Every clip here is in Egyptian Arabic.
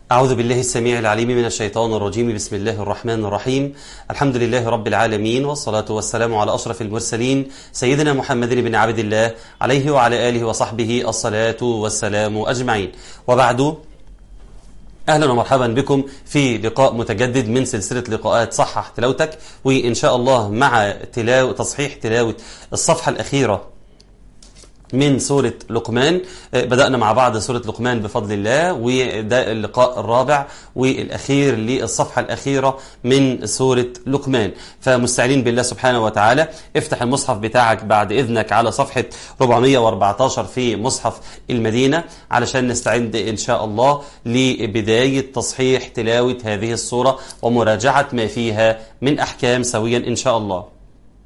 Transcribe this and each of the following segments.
أعوذ بالله السميع العليم من الشيطان الرجيم بسم الله الرحمن الرحيم الحمد لله رب العالمين والصلاة والسلام على أشرف المرسلين سيدنا محمد بن عبد الله عليه وعلى آله وصحبه الصلاة والسلام أجمعين وبعد أهلا ومرحبا بكم في لقاء متجدد من سلسلة لقاءات صحح تلاوتك وإن شاء الله مع تلاو تصحيح تلاوة الصفحة الأخيرة من سورة لقمان بدأنا مع بعض سورة لقمان بفضل الله وده اللقاء الرابع والأخير للصفحة الأخيرة من سورة لقمان فمستعينين بالله سبحانه وتعالى افتح المصحف بتاعك بعد إذنك على صفحة 414 في مصحف المدينة علشان نستعد إن شاء الله لبداية تصحيح تلاوة هذه السورة ومراجعة ما فيها من أحكام سويا إن شاء الله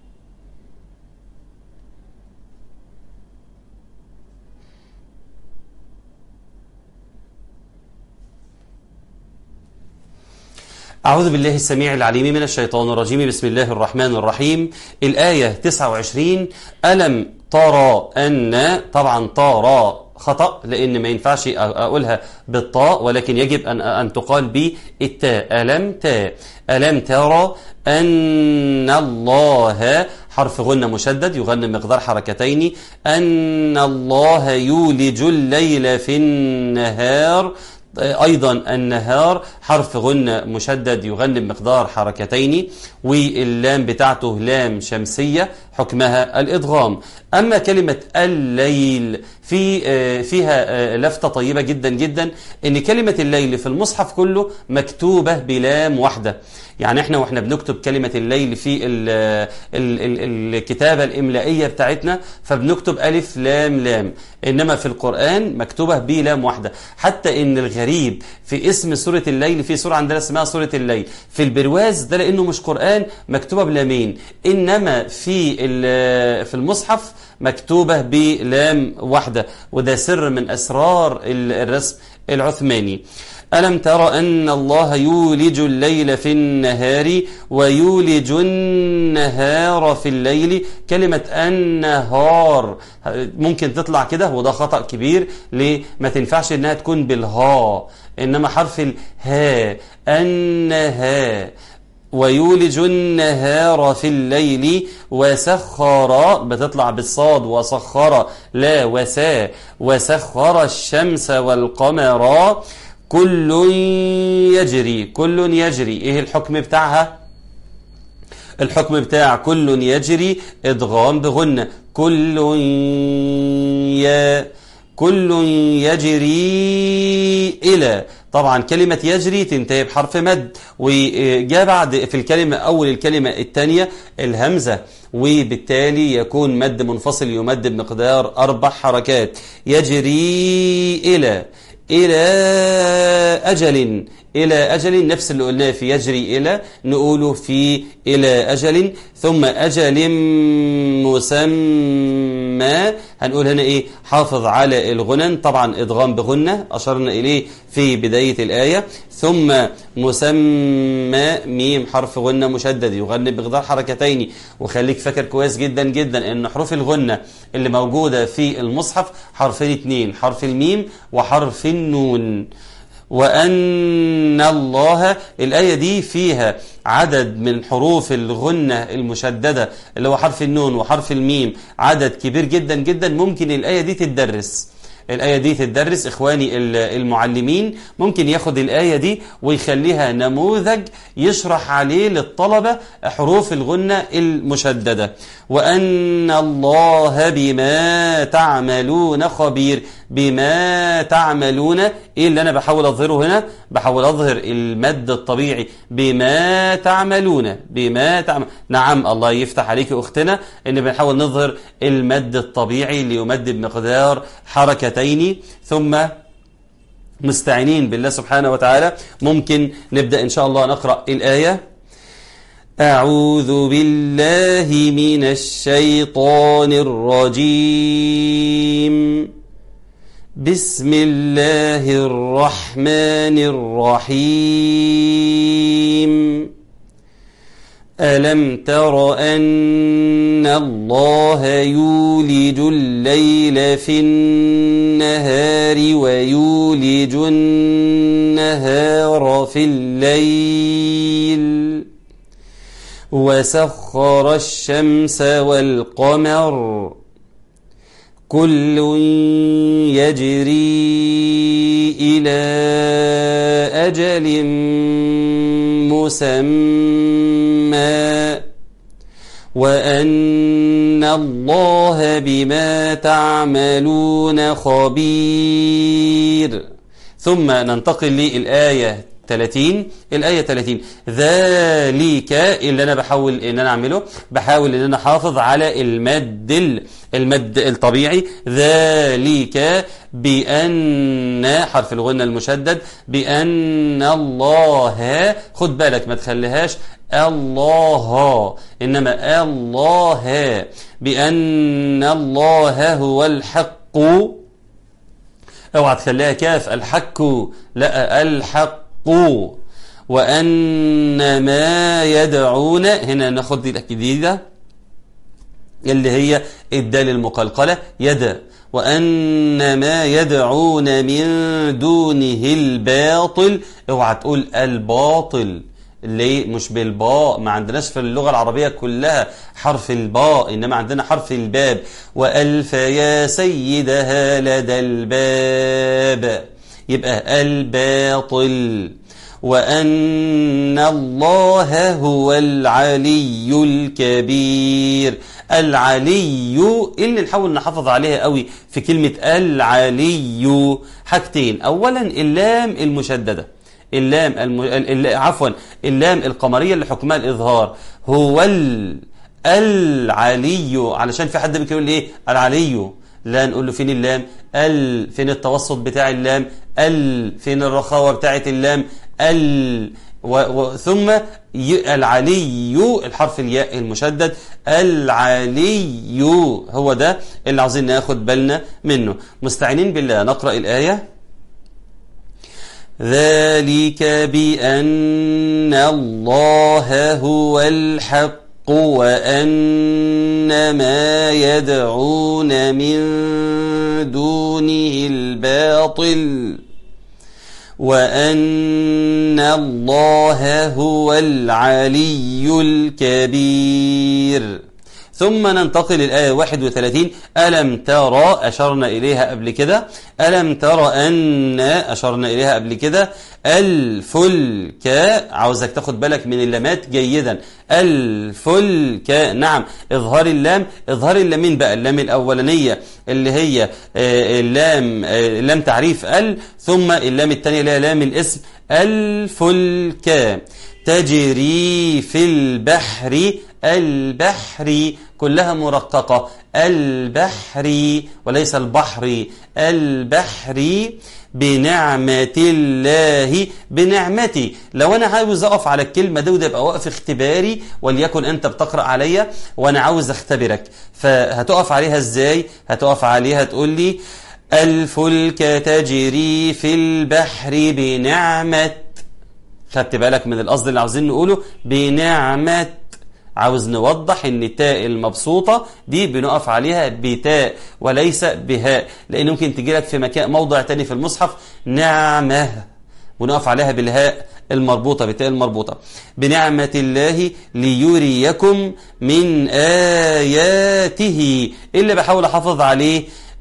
أعوذ بالله السميع العليم من الشيطان الرجيم بسم الله الرحمن الرحيم الآية 29 ألم ترى أن طبعا ترى خطأ لأن ما ينفعش أقولها بالطاء ولكن يجب أن أن تقال بالتاء ألم تاء ألم ترى أن الله حرف غنة مشدد يغنى مقدار حركتين أن الله يولج الليل في النهار أيضا النهار حرف غنة مشدد يغني بمقدار حركتين واللام بتاعته لام شمسية حكمها الإدغام أما كلمة الليل في فيها لفتة طيبة جدا جدا إن كلمة الليل في المصحف كله مكتوبة بلام واحدة يعني احنا واحنا بنكتب كلمة الليل في ال ال ال الكتابة الإملائية بتاعتنا فبنكتب ألف لام لام إنما في القرآن مكتوبة بلام واحدة حتى إن الغريب في اسم سورة الليل في سورة عندنا اسمها سورة الليل في البرواز ده لأنه مش قرآن مكتوبة بلامين إنما في في المصحف مكتوبة بلام واحدة وده سر من أسرار الرسم العثماني ألم تر أن الله يولج الليل في النهار ويولج النهار في الليل كلمة النهار ممكن تطلع كده وده خطأ كبير ليه ما تنفعش انها تكون بالها انما حرف الها النها ويولج النهار في الليل وسخر بتطلع بالصاد وسخر لا وسا وسخر الشمس والقمر كل يجري كل يجري ايه الحكم بتاعها الحكم بتاع كل يجري ادغام بغنة كل يا كل يجري إلى طبعا كلمة يجري تنتهي بحرف مد وجاء بعد في الكلمة أول الكلمة الثانية الهمزة وبالتالي يكون مد منفصل يمد بمقدار أربع حركات يجري إلى إلى أجل إلى أجل نفس اللي قلناه في يجري إلى نقوله في إلى أجل ثم أجل مسمى هنقول هنا إيه حافظ على الغنن طبعا إدغام بغنة أشرنا إليه في بداية الآية ثم مسمى ميم حرف غنة مشدد يغني بمقدار حركتين وخليك فاكر كويس جدا جدا ان حروف الغنة اللي موجودة في المصحف حرفين اتنين حرف الميم وحرف النون وأن الله الآية دي فيها عدد من حروف الغنة المشددة اللي هو حرف النون وحرف الميم عدد كبير جدا جدا ممكن الآية دي تدرس الآية دي تدرس إخواني المعلمين ممكن ياخد الآية دي ويخليها نموذج يشرح عليه للطلبة حروف الغنة المشددة وأن الله بما تعملون خبير بما تعملون إيه اللي أنا بحاول أظهره هنا بحاول أظهر المد الطبيعي بما تعملون بما تعمل نعم الله يفتح عليك أختنا إن بنحاول نظهر المد الطبيعي ليمد بمقدار حركتين ثم مستعينين بالله سبحانه وتعالى ممكن نبدأ إن شاء الله نقرأ الآية أعوذ بالله من الشيطان الرجيم بسم الله الرحمن الرحيم ألم تر أن الله يولج الليل في النهار ويولج النهار النهار في الليل وسخر الشمس والقمر كل يجري إلى أجل مسمى وأن الله بما تعملون خبير ثم ننتقل للآية 30 الآية 30 ذلك اللي أنا بحاول إن أنا أعمله بحاول إن أنا أحافظ على المد المد الطبيعي ذلك بأن حرف الغنة المشدد بأن الله خد بالك ما تخليهاش الله إنما الله بأن الله هو الحق اوعى تخليها كاف الحق لا الحق وأن ما يدعون هنا ناخد دي الجديدة اللي هي الدال المقلقلة يد وأن ما يدعون من دونه الباطل اوعى تقول الباطل ليه مش بالباء ما عندناش في اللغة العربية كلها حرف الباء إنما عندنا حرف الباب وألف يا سيدها لدى الباب يبقى الباطل وأن الله هو العلي الكبير العلي اللي نحاول نحافظ عليها قوي في كلمة العلي حاجتين أولا اللام المشددة اللام الم... ال... عفوا اللام القمرية اللي حكمها الإظهار هو ال... العلي علشان في حد بيقول ايه العلي لا نقول له فين اللام ال فين التوسط بتاع اللام ال فين الرخاوة بتاعة اللام ال و... و... ثم ي... العلي الحرف الياء المشدد العلي هو ده اللي عاوزين ناخد بالنا منه مستعينين بالله نقرأ الآية ذلك بأن الله هو الحق وأن ما يدعون من دونه الباطل وأن الله هو العلي الكبير ثم ننتقل للآية 31 ألم ترى أشرنا إليها قبل كده ألم ترى أن أشرنا إليها قبل كده الفلك عاوزك تاخد بالك من اللامات جيدا الفلك نعم إظهار اللام إظهار اللامين بقى اللام الأولانية اللي هي اللام لام تعريف ال ثم اللام الثانية اللي هي لام الاسم الفلك تجري في البحر البحر كلها مرققة البحر وليس البحر البحر بنعمة الله بنعمتي لو أنا عاوز أقف على الكلمة دي وده يبقى وقف اختباري وليكن أنت بتقرأ عليا وأنا عاوز أختبرك فهتقف عليها إزاي هتقف عليها تقول لي الفلك تجري في البحر بنعمة خدت بالك من القصد اللي عاوزين نقوله بنعمة عاوز نوضح ان التاء المبسوطة دي بنقف عليها بتاء وليس بهاء لان ممكن تجي لك في مكان موضع تاني في المصحف نعمة ونقف عليها بالهاء المربوطة بالتاء المربوطة بنعمة الله ليريكم من آياته اللي بحاول أحافظ عليه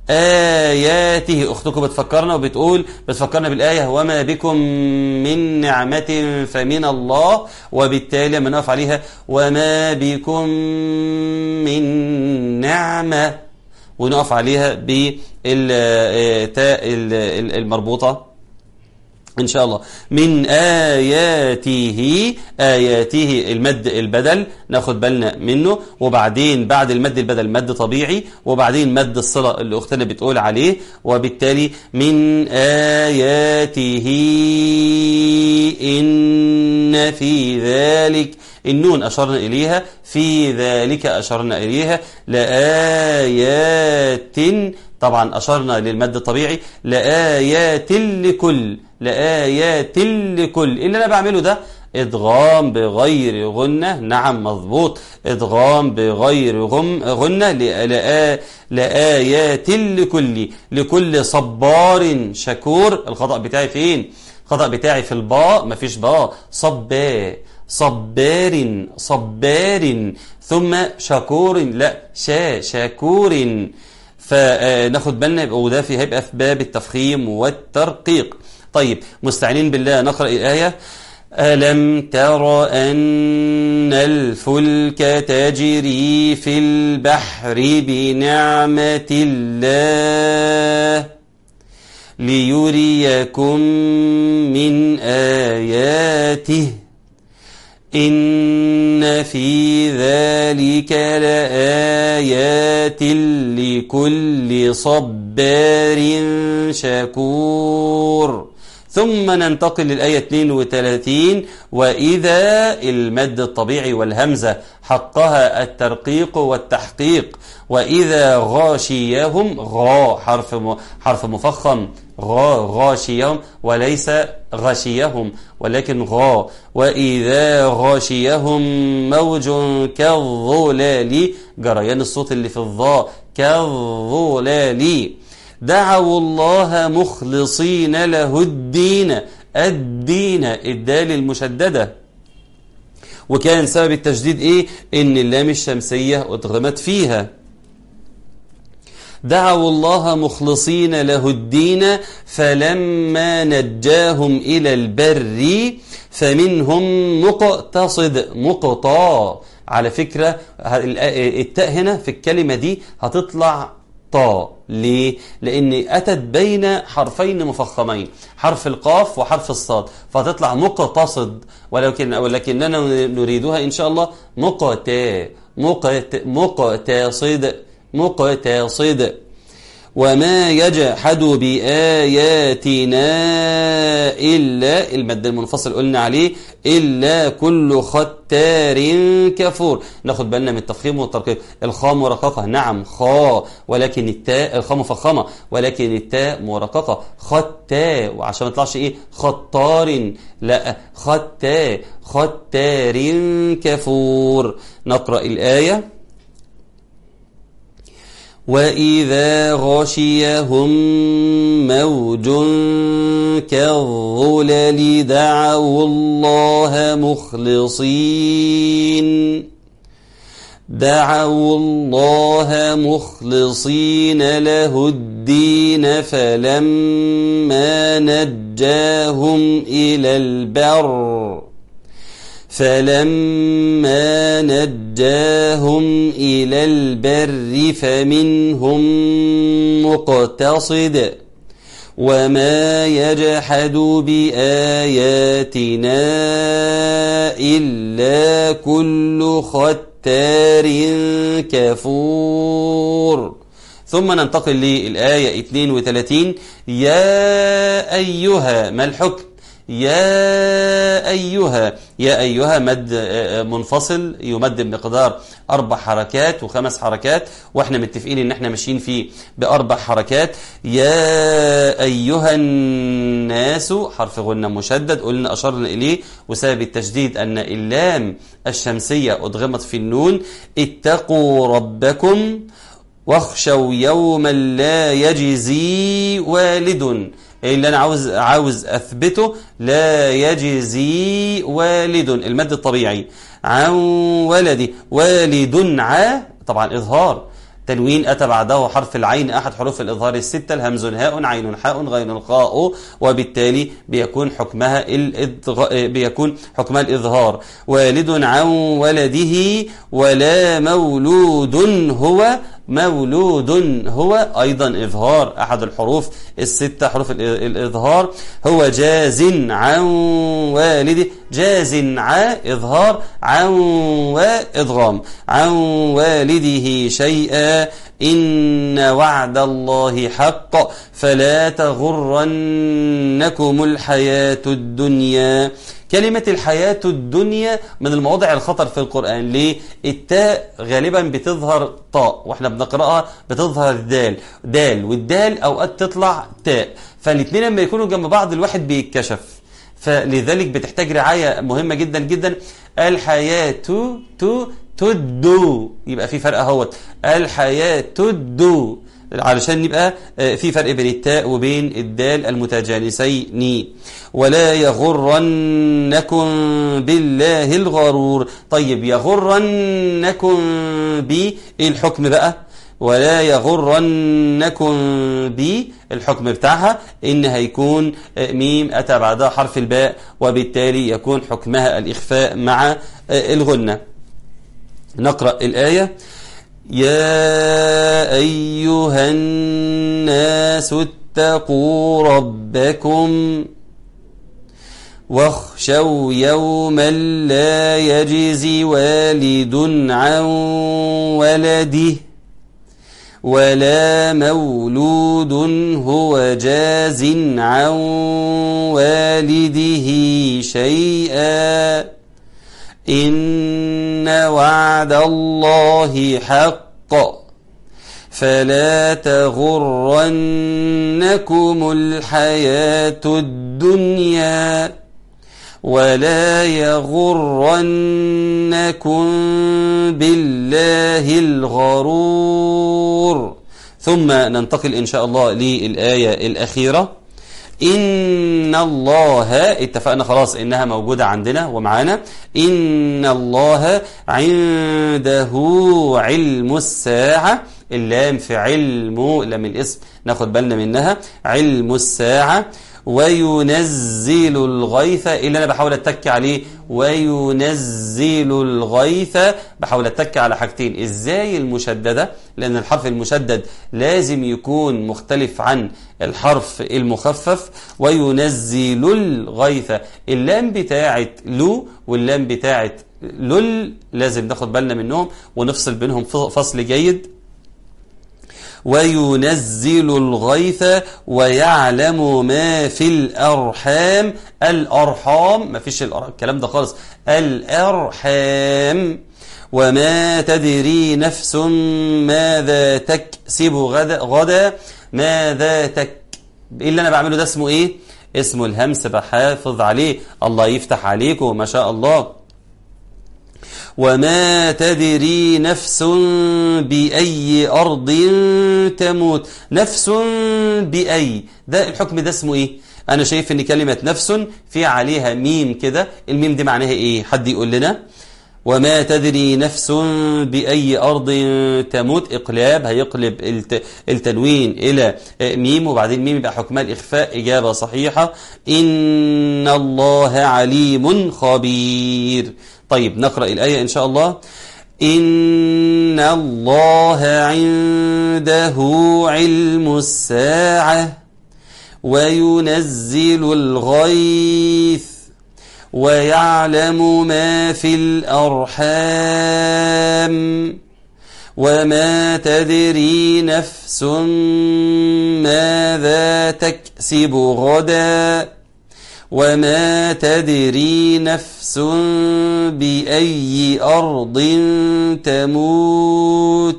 آياته أختكم بتفكرنا وبتقول بتفكرنا بالآية وما بكم من نعمة فمن الله وبالتالي لما نقف عليها وما بكم من نعمة ونقف عليها بالتاء المربوطة إن شاء الله من آياته آياته المد البدل ناخد بالنا منه وبعدين بعد المد البدل مد طبيعي وبعدين مد الصلة اللي أختنا بتقول عليه وبالتالي من آياته إن في ذلك النون أشرنا إليها في ذلك أشرنا إليها لآيات طبعا أشرنا للمد الطبيعي لآيات لكل لآيات لكل اللي أنا بعمله ده إدغام بغير غنة نعم مظبوط إدغام بغير غم غنة لآ لآيات لكل لكل صبار شكور الخطأ بتاعي فين خطأ بتاعي في الباء مفيش باء صبا صبار صبار ثم شكور لا شا شاكور فناخد بالنا وده في هيبقى في باب التفخيم والترقيق طيب مستعينين بالله نقرأ الآية ألم تر أن الفلك تجري في البحر بنعمة الله ليريكم من آياته إن في ذلك لآيات لكل صبار شكور ثم ننتقل للآية 32 وإذا المد الطبيعي والهمزة حقها الترقيق والتحقيق وإذا غاشيهم غا حرف حرف مفخم غا غاشيهم وليس غشيهم ولكن غا وإذا غاشيهم موج كالظلال جريان الصوت اللي في الظاء كالظلال دعوا الله مخلصين له الدين الدين الدال المشددة وكان سبب التجديد ايه ان اللام الشمسية ادغمت فيها دعوا الله مخلصين له الدين فلما نجاهم إلى البر فمنهم مقتصد مقطا على فكرة التاء هنا في الكلمة دي هتطلع طا ليه؟ لأن أتت بين حرفين مفخمين حرف القاف وحرف الصاد فتطلع مقتصد ولكن ولكننا نريدها إن شاء الله مقتا مقت مقتصد مقتصد وما يجحد بآياتنا إلا المد المنفصل قلنا عليه إلا كل ختار كفور ناخد بالنا من التفخيم والترقيق الخاء مرققة نعم خاء ولكن التاء الخاء مفخمة ولكن التاء مرققة ختا وعشان ما يطلعش ايه خطار لا ختا ختار كفور نقرأ الآية وإذا غشيهم موج كالظلل دعوا الله مخلصين دعوا الله مخلصين له الدين فلما نجاهم إلى البر فلما نجاهم إلى البر فمنهم مقتصد وما يجحد بآياتنا إلا كل ختار كفور ثم ننتقل للآية 32 يا أيها ما الحكم يا أيها يا أيها مد منفصل يمد بمقدار أربع حركات وخمس حركات وإحنا متفقين إن إحنا ماشيين فيه بأربع حركات يا أيها الناس حرف غنة مشدد قلنا أشرنا إليه وسبب التشديد أن اللام الشمسية أدغمت في النون اتقوا ربكم واخشوا يوما لا يجزي والد اللي انا عاوز عاوز اثبته لا يجزي والد المد الطبيعي عن ولدي والد ع طبعا اظهار تنوين أتى بعده حرف العين أحد حروف الإظهار الستة الهمز هاء عين حاء غين خاء وبالتالي بيكون حكمها الإضغ... بيكون حكمها الإظهار والد عن ولده ولا مولود هو مولود هو أيضا إظهار أحد الحروف الستة حروف الإظهار هو جاز عن والده جاز ع إظهار عن وإضغام عن والده شيئا إن وعد الله حق فلا تغرنكم الحياة الدنيا كلمة الحياة الدنيا من المواضع الخطر في القرآن ليه؟ التاء غالبا بتظهر طاء واحنا بنقرأها بتظهر دال دال والدال أوقات تطلع تاء فالاثنين لما يكونوا جنب بعض الواحد بيتكشف فلذلك بتحتاج رعاية مهمة جدا جدا الحياة تو تدو يبقى في فرق اهوت الحياة تدو علشان يبقى آه، في فرق بين التاء وبين الدال المتجانسين ولا يغرنكم بالله الغرور طيب يغرنكم بي ايه الحكم بقى ولا يغرنكم بي الحكم بتاعها ان هيكون آه، ميم اتى بعدها حرف الباء وبالتالي يكون حكمها الاخفاء مع آه، الغنه نقرا الايه يا ايها الناس اتقوا ربكم واخشوا يوما لا يجزي والد عن ولده ولا مولود هو جاز عن والده شيئا إن وعد الله حق فلا تغرنكم الحياة الدنيا ولا يغرنكم بالله الغرور ثم ننتقل إن شاء الله للآية الأخيرة إن الله اتفقنا خلاص إنها موجودة عندنا ومعانا إن الله عنده علم الساعة اللام في علم لام الاسم ناخد بالنا منها علم الساعة وينزل الغيث اللي انا بحاول اتك عليه وينزل الغيث بحاول اتك على حاجتين ازاي المشدده لان الحرف المشدد لازم يكون مختلف عن الحرف المخفف وينزل الغيث اللام بتاعت لو واللام بتاعت لل لازم ناخد بالنا منهم ونفصل بينهم فصل جيد وينزل الغيث ويعلم ما في الأرحام الأرحام ما فيش الكلام ده خالص الأرحام وما تدري نفس ماذا تكسب غدا, غدا ماذا تك ايه اللي انا بعمله ده اسمه ايه اسمه الهمس بحافظ عليه الله يفتح عليكم ما شاء الله وما تدري نفس بأي أرض تموت نفس بأي ده الحكم ده اسمه إيه أنا شايف إن كلمة نفس في عليها ميم كده الميم دي معناها إيه حد يقول لنا وما تدري نفس بأي أرض تموت إقلاب هيقلب الت... التنوين إلى ميم وبعدين ميم يبقى حكمها الإخفاء إجابة صحيحة إن الله عليم خبير طيب نقرأ الآية إن شاء الله إن الله عنده علم الساعة وينزل الغيث ويعلم ما في الأرحام وما تدري نفس ماذا تكسب غدا وما تدري نفس بأي أرض تموت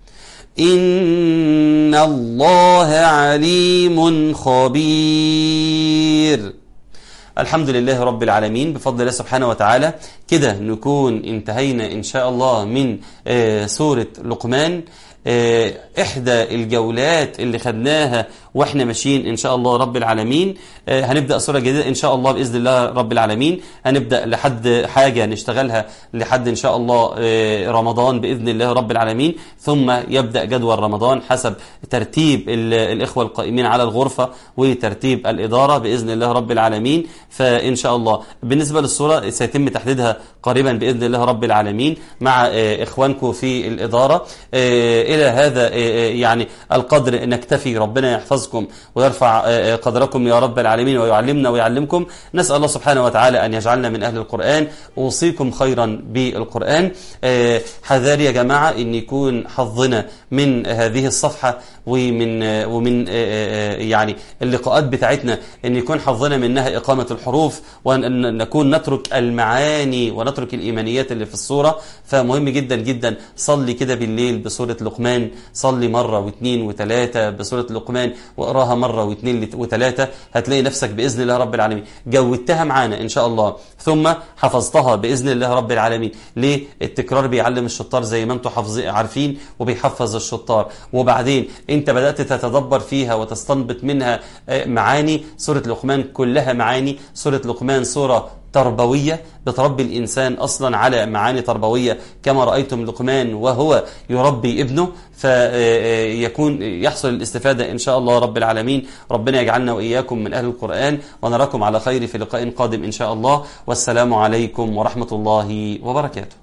إن الله عليم خبير الحمد لله رب العالمين بفضل الله سبحانه وتعالى كده نكون انتهينا إن شاء الله من سورة لقمان إحدى الجولات اللي خدناها واحنا ماشيين ان شاء الله رب العالمين هنبدا سوره جديده ان شاء الله باذن الله رب العالمين هنبدا لحد حاجه نشتغلها لحد ان شاء الله رمضان باذن الله رب العالمين ثم يبدا جدول رمضان حسب ترتيب الاخوه القائمين على الغرفه وترتيب الاداره باذن الله رب العالمين فان شاء الله بالنسبه للصوره سيتم تحديدها قريبا باذن الله رب العالمين مع اخوانكم في الاداره الى هذا يعني القدر نكتفي ربنا يحفظ يحفظكم ويرفع قدركم يا رب العالمين ويعلمنا ويعلمكم نسأل الله سبحانه وتعالى أن يجعلنا من أهل القرآن أوصيكم خيرا بالقرآن حذار يا جماعة أن يكون حظنا من هذه الصفحة ومن ومن يعني اللقاءات بتاعتنا ان يكون حظنا منها اقامه الحروف وان نكون نترك المعاني ونترك الايمانيات اللي في الصوره فمهم جدا جدا صلي كده بالليل بسوره لقمان صلي مره واثنين وثلاثه بسوره لقمان واقراها مره واثنين وثلاثه هتلاقي نفسك باذن الله رب العالمين جودتها معانا ان شاء الله ثم حفظتها باذن الله رب العالمين ليه التكرار بيعلم الشطار زي ما انتم حافظين عارفين وبيحفظ الشطار وبعدين انت بدأت تتدبر فيها وتستنبط منها آه، معاني سورة لقمان كلها معاني سورة لقمان سورة تربوية بتربي الإنسان أصلا على معاني تربوية كما رأيتم لقمان وهو يربي ابنه فيكون يحصل الاستفادة إن شاء الله رب العالمين ربنا يجعلنا وإياكم من أهل القرآن ونراكم على خير في لقاء قادم إن شاء الله والسلام عليكم ورحمة الله وبركاته